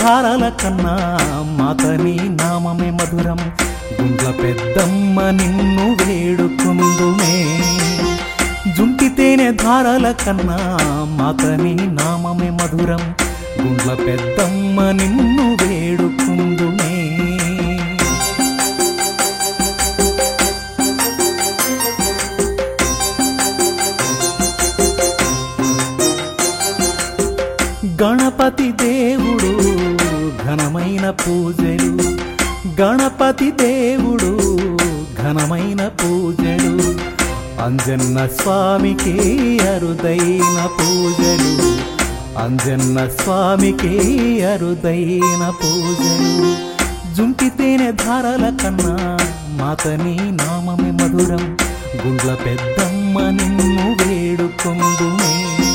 ధారల కన్నా మాతని నామమే మధురం గుండ్ల పెద్దమ్మ నిన్ను వేడుకుందుమే జుంటి తేనె ధారల కన్నా మాతని నామమే మధురం గుండ్ల పెద్దమ్మ నిన్ను వేడుకుందుమే గణపతి దేవుడు ఘనమైన పూజలు గణపతి దేవుడు ఘనమైన పూజలు అంజన్న స్వామికి అరుదైన పూజలు అంజన్న స్వామికి అరుదైన పూజలు జుంటి తేనె ధారల కన్నా మాతని నామమే మధురం గుండ్ల పెద్దమ్మ నిన్ను వేడుకొందుమే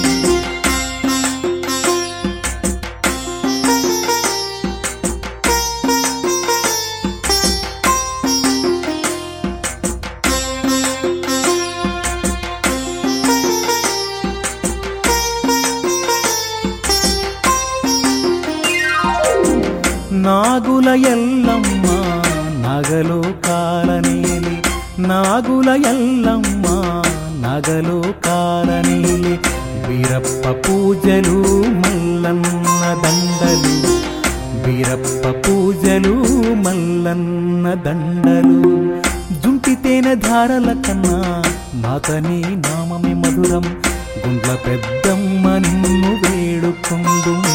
నాగుల ఎల్లమ్మ నగలు కాలనీలి నాగుల ఎల్లమ్మ నగలు కాలనీలి వీరప్ప పూజలు మల్లన్న దండలు వీరప్ప పూజలు మల్లన్న దండలు జుంటి తేనె ధారల కన్నా మాతని నామమే మధురం గుండ్ల పెద్దమ్మ నిన్ను వేడుకుందుమే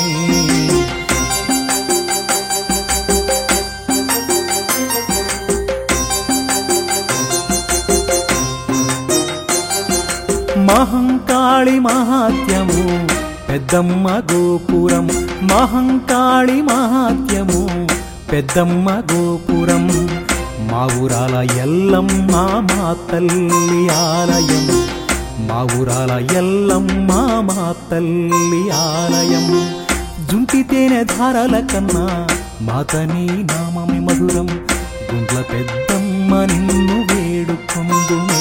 మహంకాళి మహాత్యము పెద్దమ్మ గోపురం మహంకాళి మహాత్యము పెద్దమ్మ గోపురం మా ఊరాల ఎల్లమ్మ మా తల్లి ఆలయం మా ఊరాల ఎల్లమ్మ మా తల్లి ఆలయం జుంటి తేనె ధారల కన్నా మాతని నామమి మధురం గుండ్ల పెద్దమ్మ నిన్ను వేడుకొందుమే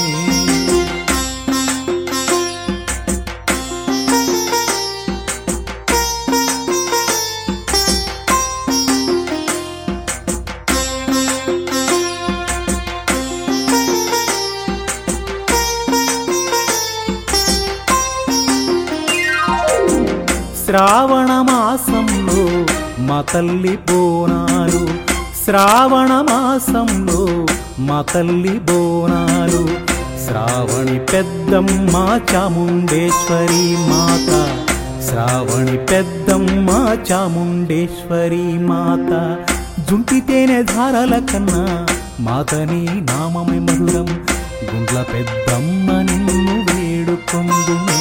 శ్రావణ మాసంలో మా తల్లి బోనాలు శ్రావణ మాసంలో మా తల్లి బోనాలు శ్రావణి పెద్దమ్మ చాముండేశ్వరి మాత శ్రావణి పెద్దమ్మ చాముండేశ్వరి మాత జుంటి తేనె ధారల కన్నా మాతని నామమే మధురం గుండ్ల పెద్దమ్మ నిన్ను వేడుకొందుమే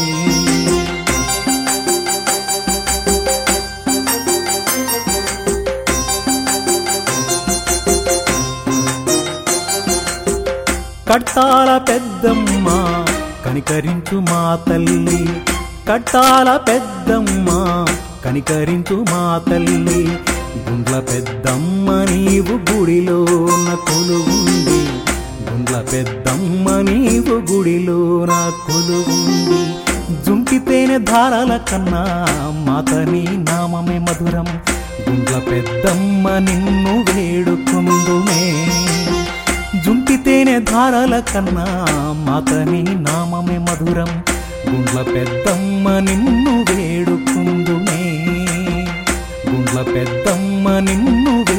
కట్టాల పెద్దమ్మ కనికరించు మా తల్లి కట్టాల పెద్దమ్మ కనికరించు మా తల్లి గుండ్ల పెద్దమ్మ నీవు గుడిలోన కొలువుంది గుండ్ల పెద్దమ్మ నీవు గుడిలోన కొలువుంది జుంటి తేనె ధారల కన్నా మాతని నామమే మధురం గుండ్ల పెద్దమ్మ నిన్ను వేడుకొందుమే జుంటి తేనె ధారల కన్నా మాతని నామమే మధురం గుండ్ల పెద్దమ్మ నిన్ను వేడుకుందుమే గుండ్ల పెద్దమ్మ నిన్ను